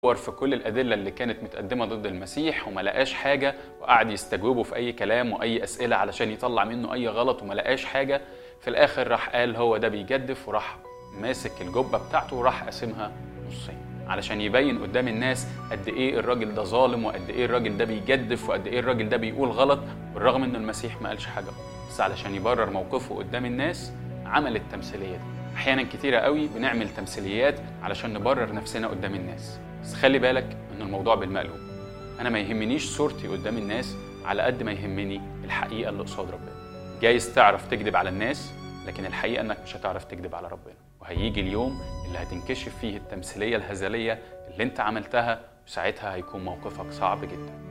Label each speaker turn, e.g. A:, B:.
A: دور في كل الأدلة اللي كانت متقدمة ضد المسيح وما لقاش حاجة وقعد يستجوبه في أي كلام وأي أسئلة علشان يطلع منه أي غلط وما لقاش حاجة في الآخر راح قال هو ده بيجدف وراح ماسك الجبة بتاعته وراح قاسمها نصين علشان يبين قدام الناس قد ايه الراجل ده ظالم وقد ايه الراجل ده بيجدف وقد ايه الراجل ده بيقول غلط بالرغم ان المسيح ما قالش حاجه بس علشان يبرر موقفه قدام الناس عمل التمثيليه دي احيانا كتيره قوي بنعمل تمثيليات علشان نبرر نفسنا قدام الناس بس خلي بالك ان الموضوع بالمقلوب انا ما يهمنيش صورتي قدام الناس على قد ما يهمني الحقيقه اللي قصاد ربنا جايز تعرف تكذب على الناس لكن الحقيقه انك مش هتعرف تكذب على ربنا وهيجي اليوم اللي هتنكشف فيه التمثيليه الهزليه اللي انت عملتها وساعتها هيكون موقفك صعب جدا